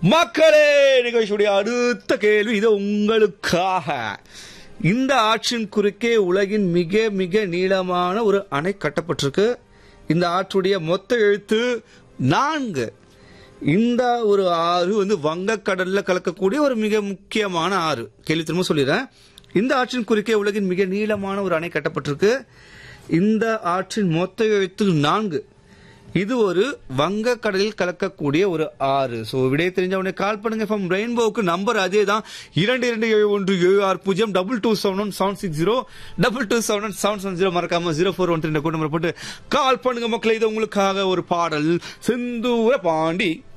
மக்களே நிகழ்ச்சியுடைய அடுத்த கேள்வி இது உங்களுக்காக இந்த ஆற்றின் குறுக்கே உலகின் மிக மிக நீளமான ஒரு அணை கட்டப்பட்டிருக்கு இந்த ஆற்றுடைய மொத்த எழுத்து நான்கு இந்த ஒரு ஆறு வந்து வங்கக்கடல்ல கலக்கக்கூடிய ஒரு மிக முக்கியமான ஆறு கேள்வி திரும்ப சொல்லிடுறேன் இந்த ஆற்றின் குறுக்கே உலகின் மிக நீளமான ஒரு அணை கட்டப்பட்டிருக்கு இந்த ஆற்றின் மொத்த எழுத்து நான்கு இது ஒரு வங்கக்கடலில் கலக்கக்கூடிய ஒரு ஆறு ஸோ விடைய தெரிஞ்சவனே கால் பண்ணுங்க ஃப்ரம் ரெயின்போவுக்கு நம்பர் அதே தான் இரண்டு இரண்டு ஏழு ஒன்று ஏழு ஆறு பூஜ்ஜியம் double two seven one seven six zero double two seven one seven seven zero மறக்காம ஜீரோ ஃபோர் ஒன் ரெண்டு கூட நம்பர் போட்டு கால் பண்ணுங்க மக்களே இது உங்களுக்காக ஒரு பாடல் செந்தூர பாண்டி